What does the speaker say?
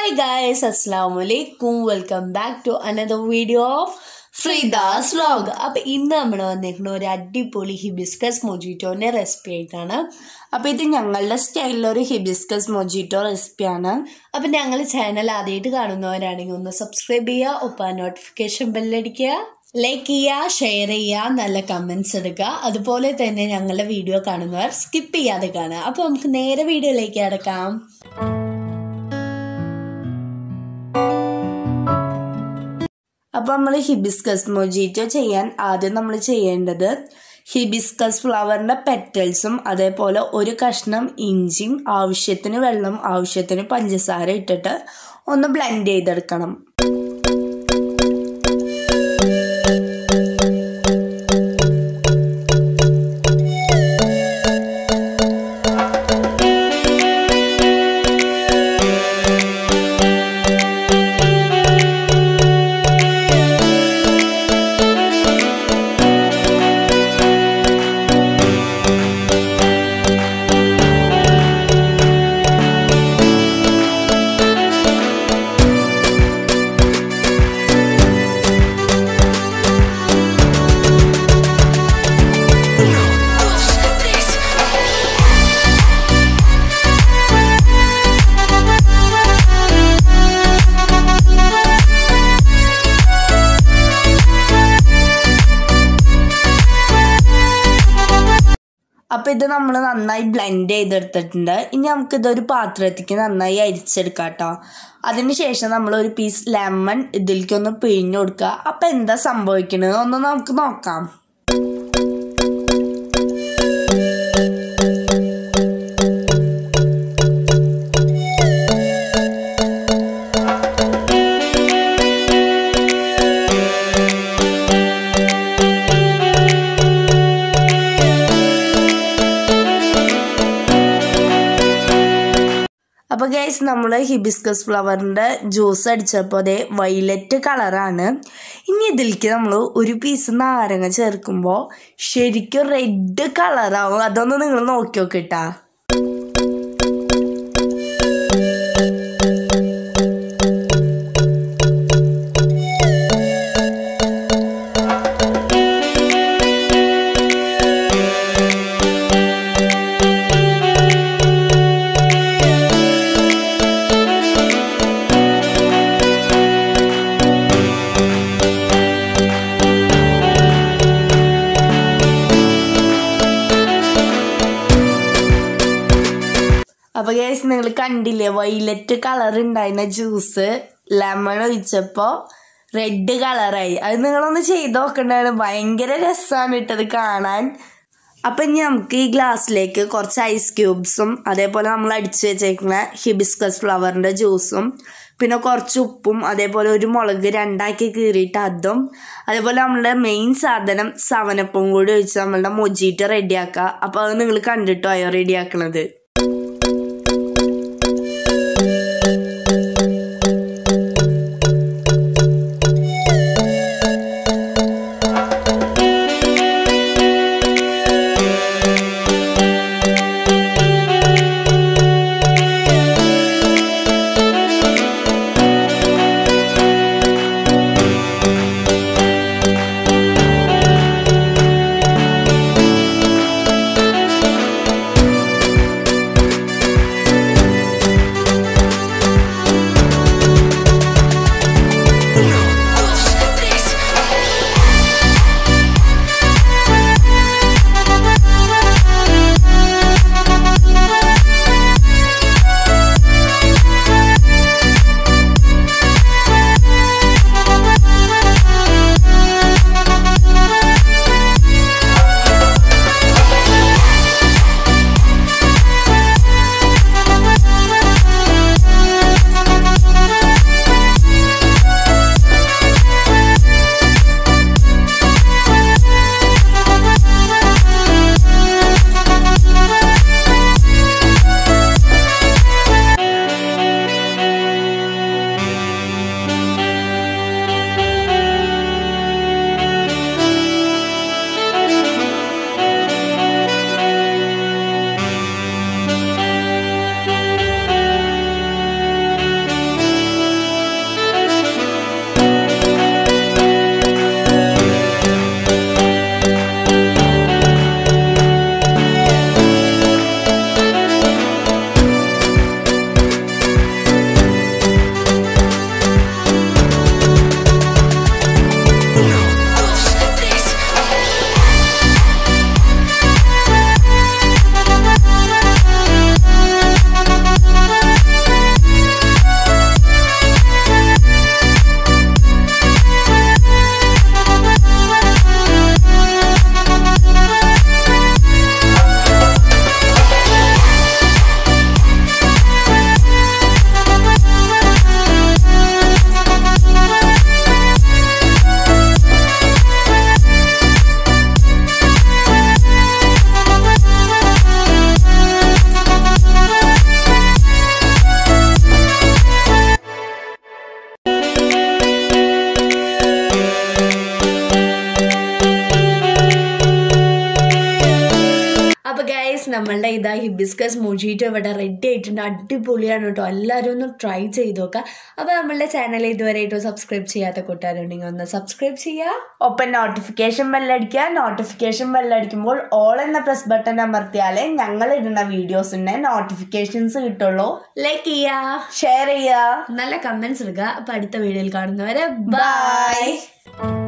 hi guys അസ്സാം വലൈക്കും welcome back to another video of Frida's vlog അപ്പം ഇന്ന് നമ്മൾ വന്നിരിക്കുന്ന ഒരു അടിപൊളി ഹിബിസ്കസ് മൊജിറ്റോൻ്റെ റെസിപ്പി ആയിട്ടാണ് അപ്പോൾ ഇത് ഞങ്ങളുടെ സ്റ്റൈലിലൊരു ഹിബിസ്കസ് മൊജിറ്റോ റെസിപ്പിയാണ് അപ്പം ഞങ്ങൾ ചാനൽ ആദ്യമായിട്ട് കാണുന്നവരാണെങ്കിൽ ഒന്ന് സബ്സ്ക്രൈബ് ചെയ്യുക ഒപ്പം നോട്ടിഫിക്കേഷൻ ബെല്ലടിക്കുക ലൈക്ക് ചെയ്യുക ഷെയർ ചെയ്യുക നല്ല കമൻസ് എടുക്കുക അതുപോലെ തന്നെ ഞങ്ങളുടെ വീഡിയോ കാണുന്നവർ സ്കിപ്പ് ചെയ്യാതെ കാണുക അപ്പോൾ നമുക്ക് നേരെ വീഡിയോയിലേക്ക് അടക്കാം അപ്പോൾ നമ്മൾ ഹിബിസ്കസ് മൊജിറ്റോ ചെയ്യാൻ ആദ്യം നമ്മൾ ചെയ്യേണ്ടത് ഹിബിസ്കസ് ഫ്ലവറിൻ്റെ പെറ്റൽസും അതേപോലെ ഒരു കഷ്ണം ഇഞ്ചിയും ആവശ്യത്തിന് വെള്ളം ആവശ്യത്തിന് പഞ്ചസാര ഇട്ടിട്ട് ഒന്ന് ബ്ലെൻഡ് ചെയ്തെടുക്കണം അപ്പോൾ ഇത് നമ്മൾ നന്നായി ബ്ലെൻഡ് ചെയ്തെടുത്തിട്ടുണ്ട് ഇനി നമുക്കിതൊരു പാത്രത്തേക്ക് നന്നായി അരിച്ചെടുക്കാം കേട്ടോ അതിനുശേഷം നമ്മൾ ഒരു പീസ് ലെമൺ ഇതിലേക്കൊന്ന് പിഴിഞ്ഞു കൊടുക്കുക അപ്പോൾ എന്താ സംഭവിക്കുന്നത് ഒന്ന് നമുക്ക് നോക്കാം അപ്പോൾ ഗൈസ് നമ്മൾ ഹിബിസ്കസ് ഫ്ലവറിൻ്റെ ജ്യൂസ് അടിച്ചപ്പോൾ അതേ വൈലറ്റ് കളറാണ് ഇനി ഇതിലേക്ക് നമ്മൾ ഒരു പീസ് നാരങ്ങ ചേർക്കുമ്പോൾ ശരിക്കും റെഡ് കളറാവും അതൊന്ന് നിങ്ങൾ നോക്കി നോക്കിട്ടാ അപ്പോൾ ഗൈസ് നിങ്ങൾ കണ്ടില്ലേ വൈലറ്റ് കളർ ഉണ്ടായിരുന്ന ജ്യൂസ് ലെമൺ ഒഴിച്ചപ്പോൾ റെഡ് കളറായി അത് നിങ്ങളൊന്ന് ചെയ്ത് നോക്കണ്ടാണ് ഭയങ്കര രസമാണ് ഇട്ടത് കാണാൻ അപ്പം ഇനി നമുക്ക് ഈ ഗ്ലാസ്സിലേക്ക് കുറച്ച് ഐസ് ക്യൂബ്സും അതേപോലെ നമ്മൾ അടിച്ചു വെച്ചേക്കുന്ന ഹിബിസ്കസ് ഫ്ലവറിൻ്റെ ജ്യൂസും പിന്നെ കുറച്ച് ഉപ്പും അതേപോലെ ഒരു മുളക് രണ്ടാക്കി കീറിയിട്ട് അതും അതേപോലെ നമ്മളുടെ മെയിൻ സാധനം സവനപ്പും കൂടി ഒഴിച്ച് നമ്മളുടെ മൊജീറ്റ് റെഡിയാക്കുക അപ്പോൾ അത് നിങ്ങൾ കണ്ടിട്ടോ അയോ റെഡിയാക്കണത് നമ്മളുടെ ഇതാ ഹിബിസ്കസ് മൊജീറ്റോ ഇവിടെ റെഡി ആയിട്ടുണ്ട് അടിപൊളിയാണ് കേട്ടോ എല്ലാവരും ഒന്ന് ട്രൈ ചെയ്ത് നോക്കുക അപ്പോൾ നമ്മളുടെ ചാനൽ ഇതുവരെയായിട്ടും സബ്സ്ക്രൈബ് ചെയ്യാത്ത കൂട്ടുകാരുണ്ടെങ്കിൽ ഒന്ന് സബ്സ്ക്രൈബ് ചെയ്യുക ഒപ്പം നോട്ടിഫിക്കേഷൻ ബെല്ലടിക്കുക നോട്ടിഫിക്കേഷൻ ബെല്ലടിക്കുമ്പോൾ ഓൾ എന്ന പ്രസ് ബട്ടൺ അമർത്തിയാലേ ഞങ്ങൾ ഇടുന്ന വീഡിയോസിന്റെ നോട്ടിഫിക്കേഷൻസ് കിട്ടുള്ളൂ ലൈക്ക് ചെയ്യുക ഷെയർ ചെയ്യുക നല്ല കമൻസ് ഇടുക അപ്പോൾ അടുത്ത വീഡിയോയിൽ കാണുന്നവരെ ബൈ ബൈ